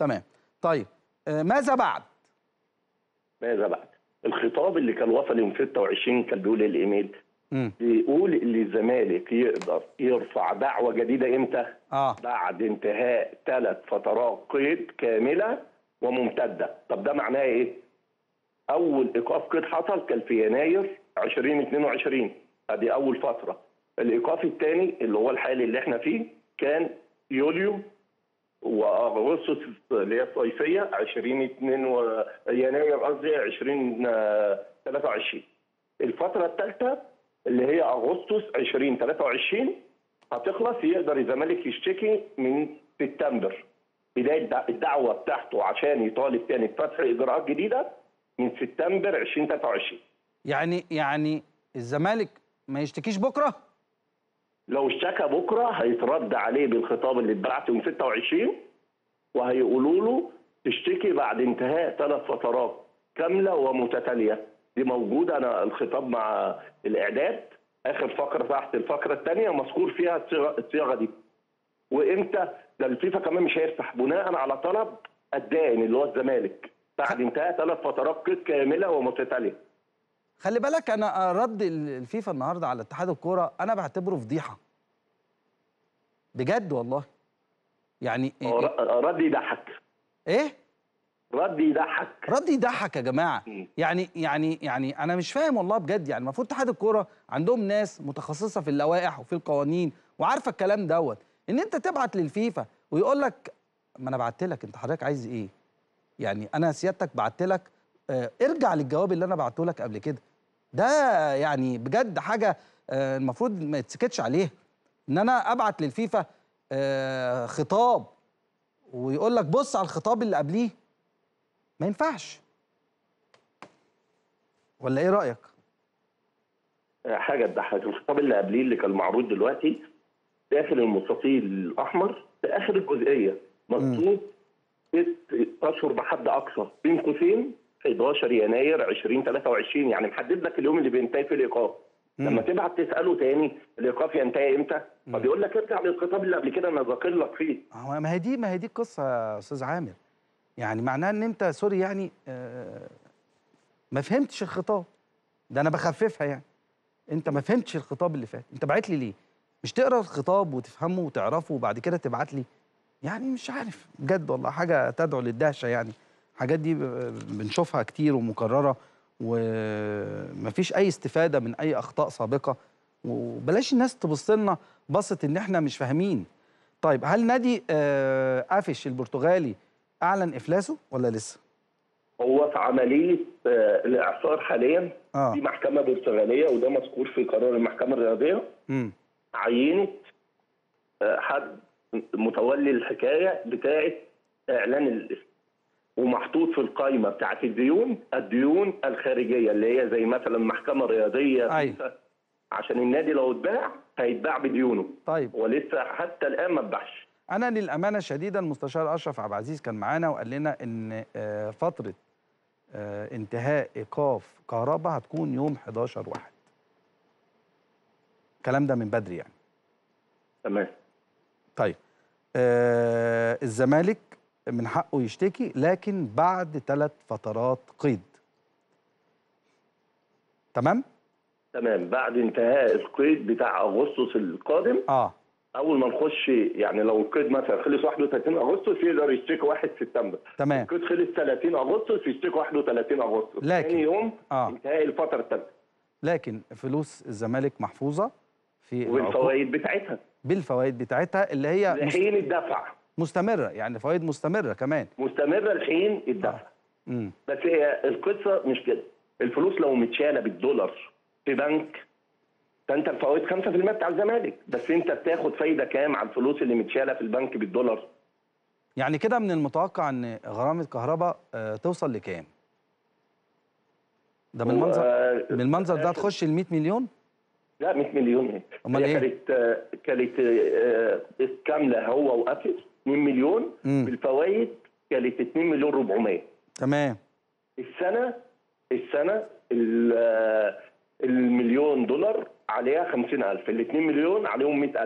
تمام طيب آه، ماذا بعد ماذا بعد؟ الخطاب اللي كان وصل يوم 26 كان بيقول الايميل مم. بيقول ان الزمالك يقدر يرفع دعوه جديده امتى؟ اه بعد انتهاء ثلاث فترات قيد كامله وممتده، طب ده معناه ايه؟ اول ايقاف قيد حصل كان في يناير 2022 ادي اول فتره. الايقاف الثاني اللي هو الحالي اللي احنا فيه كان يوليو واغسطس اللي هي الصيفيه 2022 و... يناير قصدي 2023 الفتره الثالثه اللي هي اغسطس 2023 هتخلص يقدر الزمالك يشتكي من سبتمبر بدايه الدع- الدعوه بتاعته عشان يطالب تاني بفتح اجراءات جديده من سبتمبر 2023 يعني يعني الزمالك ما يشتكيش بكره لو اشتكى بكره هيترد عليه بالخطاب اللي اتبعت يوم 26 وهيقولوا له تشتكي بعد انتهاء ثلاث فترات كامله ومتتاليه دي موجوده انا الخطاب مع الاعداد اخر فقره تحت الفقره الثانيه مذكور فيها الصيغه الصياغه دي وامتى ده الفيفا كمان مش هيفتح بناء على طلب الدائن اللي هو الزمالك بعد انتهاء ثلاث فترات قيد كامله ومتتاليه خلي بالك انا رد ال- الفيفا النهارده على اتحاد الكوره انا بعتبره فضيحه بجد والله يعني هو ايه, ر- رد يضحك إيه؟ رد يضحك رد يضحك يا جماعه مم. يعني يعني يعني انا مش فاهم والله بجد يعني المفروض اتحاد الكوره عندهم ناس متخصصه في اللوائح وفي القوانين وعارفه الكلام دوت ان انت تبعت للفيفا ويقول لك ما انا بعت لك انت حضرتك عايز ايه يعني انا سيادتك بعت لك آه، ارجع للجواب اللي انا بعته لك قبل كده ده يعني بجد حاجه آه، المفروض ما يتسكتش عليها ان انا ابعت للفيفا آه، خطاب ويقول لك بص على الخطاب اللي قبليه ما ينفعش ولا ايه رايك حاجه تضحك الخطاب اللي قبليه اللي كان معروض دلوقتي داخل المستطيل الاحمر في اخر الجزئيه مكتوب ست اشهر بحد اقصى بين قوسين 11 يناير 2023 يعني محدد لك اليوم اللي بينتهي فيه الايقاف لما تبعت تساله تاني الايقاف ينتهي امتى؟ فبيقول لك ارجع للخطاب اللي قبل كده انا ذاكر لك فيه هو ما هي دي ما هي دي القصه يا استاذ عامر يعني معناها ان انت سوري يعني آه ما فهمتش الخطاب ده انا بخففها يعني انت ما فهمتش الخطاب اللي فات انت بعت لي ليه مش تقرا الخطاب وتفهمه وتعرفه وبعد كده تبعت لي يعني مش عارف بجد والله حاجه تدعو للدهشه يعني الحاجات دي ب- بنشوفها كتير ومكرره ومفيش اي استفاده من اي اخطاء سابقه وبلاش الناس تبص لنا بصه ان احنا مش فاهمين طيب هل نادي آه، قافش البرتغالي اعلن افلاسه ولا لسه هو في عمليه آه، الاعصار حاليا اه في محكمه برتغاليه وده مذكور في قرار المحكمه الرياضيه امم عينت آه، حد متولي الحكايه بتاعه اعلان الاسم ومحطوط في القائمه بتاعه الديون الديون الخارجيه اللي هي زي مثلا محكمه رياضيه أيوة. فيفا. عشان النادي لو اتباع هيتباع بديونه طيب ولسه حتى الان ما اتباعش انا للامانه الشديده المستشار اشرف عبد العزيز كان معانا وقال لنا ان آه، فتره آه، انتهاء ايقاف كهرباء هتكون يوم 11 واحد الكلام ده من بدري يعني تمام طيب آه الزمالك من حقه يشتكي لكن بعد ثلاث فترات قيد تمام تمام بعد انتهاء القيد بتاع اغسطس القادم اه اول ما نخش يعني لو القيد مثلا خلص 31 اغسطس يقدر يشتكي 1 سبتمبر تمام القيد خلص 30 اغسطس يشتكي 31 اغسطس لكن- ثاني يوم آه. انتهاء الفتره الثالثه لكن فلوس الزمالك محفوظه في العقود والفوائد بتاعتها بالفوائد بتاعتها اللي هي مس- لحين الدفع مستمره يعني فوائد مستمره كمان مستمره لحين الدفع امم بس هي القصه مش كده الفلوس لو متشاله بالدولار في بنك فانت الفوائد 5% بتاع الزمالك بس انت بتاخد فايده كام على الفلوس اللي متشاله في البنك بالدولار يعني كده من المتوقع ان غرامه كهرباء آه توصل لكام ده من هو، المنظر آه، من المنظر ده هتخش ال 100 مليون لا 100 مليون ايه أمال هي إيه؟ كانت آه، كانت آه، كامله هو وقفل 2 مليون مم. بالفوائد كانت 2 مليون 400 تمام السنه السنه ال- آه، المليون دولار عليها 50000 ال 2 مليون عليهم 100000